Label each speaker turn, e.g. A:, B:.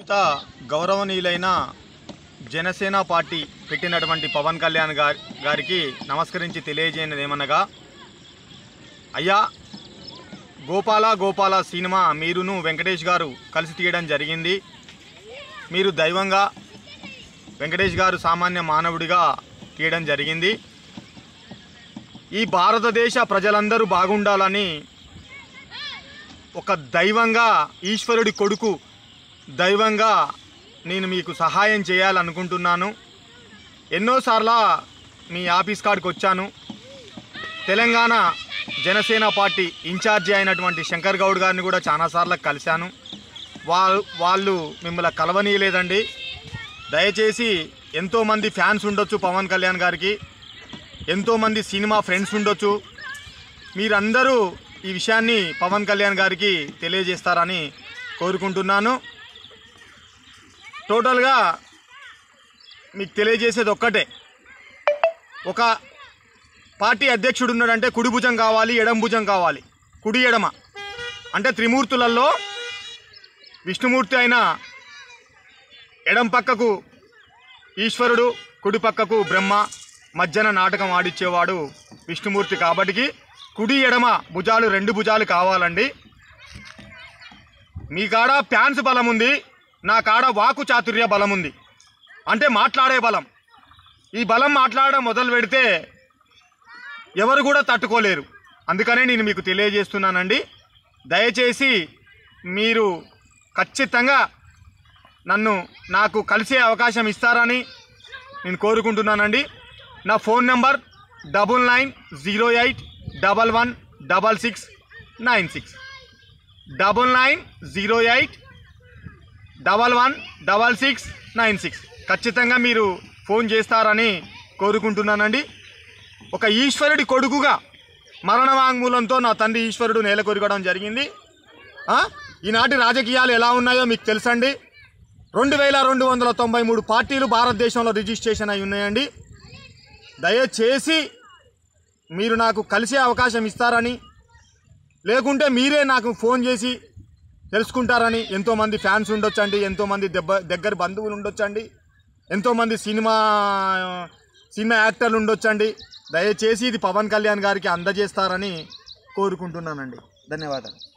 A: త గౌరవనీయులైన జనసేన పార్టీ పెట్టినటువంటి పవన్ కళ్యాణ్ గారి గారికి నమస్కరించి తెలియజేయనిది ఏమనగా అయ్యా గోపాల గోపాల సినిమా మీరును వెంకటేష్ గారు కలిసి తీయడం జరిగింది మీరు దైవంగా వెంకటేష్ గారు సామాన్య మానవుడిగా తీయడం జరిగింది ఈ భారతదేశ ప్రజలందరూ బాగుండాలని ఒక దైవంగా ఈశ్వరుడి కొడుకు దైవంగా నేను మీకు సహాయం చేయాలనుకుంటున్నాను ఎన్నోసార్ల మీ ఆఫీస్ కాడికి వచ్చాను తెలంగాణ జనసేన పార్టీ ఇన్ఛార్జి అయినటువంటి శంకర్ గౌడ్ గారిని కూడా చాలాసార్లు కలిశాను వాళ్ళు వాళ్ళు మిమ్మల్ని కలవనీయలేదండి దయచేసి ఎంతోమంది ఫ్యాన్స్ ఉండొచ్చు పవన్ కళ్యాణ్ గారికి ఎంతోమంది సినిమా ఫ్రెండ్స్ ఉండొచ్చు మీరందరూ ఈ విషయాన్ని పవన్ కళ్యాణ్ గారికి తెలియజేస్తారని కోరుకుంటున్నాను టోటల్గా మీకు తెలియజేసేది ఒక్కటే ఒక పార్టీ అధ్యక్షుడు ఉన్నాడంటే కుడి భుజం కావాలి ఎడం భుజం కావాలి కుడి ఎడమ అంటే త్రిమూర్తులలో విష్ణుమూర్తి అయిన ఎడం పక్కకు ఈశ్వరుడు కుడి పక్కకు బ్రహ్మ మధ్యన నాటకం ఆడిచ్చేవాడు విష్ణుమూర్తి కాబట్టికి కుడి ఎడమ భుజాలు రెండు భుజాలు కావాలండి మీ కాడ ఫ్యాన్స్ బలం ఉంది నా కాడ వాకు చాతుర్య బలం ఉంది అంటే మాట్లాడే బలం ఈ బలం మాట్లాడడం మొదలు పెడితే ఎవరు కూడా తట్టుకోలేరు అందుకనే నేను మీకు తెలియజేస్తున్నానండి దయచేసి మీరు ఖచ్చితంగా నన్ను నాకు కలిసే అవకాశం ఇస్తారని నేను కోరుకుంటున్నానండి నా phone number double nine zero eight double one double six nine six double nine zero eight double one double six nine six ఖచ్చితంగా మీరు ఫోన్ చేస్తారని కోరుకుంటున్నానండి ఒక ఈశ్వరుడి కొడుకుగా మరణ వాంగ్మూలంతో నా తండ్రి ఈశ్వరుడు నేల కొరగడం జరిగింది ఆ? ఈనాటి రాజకీయాలు ఎలా ఉన్నాయో మీకు తెలుసండి రెండు వేల రెండు వందల తొంభై మూడు పార్టీలు భారతదేశంలో రిజిస్ట్రేషన్ అయి ఉన్నాయండి దయచేసి మీరు నాకు కలిసే అవకాశం ఇస్తారని లేకుంటే మీరే నాకు ఫోన్ చేసి తెలుసుకుంటారని ఎంతోమంది ఫ్యాన్స్ ఉండొచ్చండి ఎంతోమంది దెబ్బ దగ్గర బంధువులు ఉండొచ్చండి ఎంతోమంది సినిమా సినిమా యాక్టర్లు ఉండొచ్చండి దయచేసి ఇది పవన్ కళ్యాణ్ గారికి అందజేస్తారని కోరుకుంటున్నానండి ధన్యవాదాలు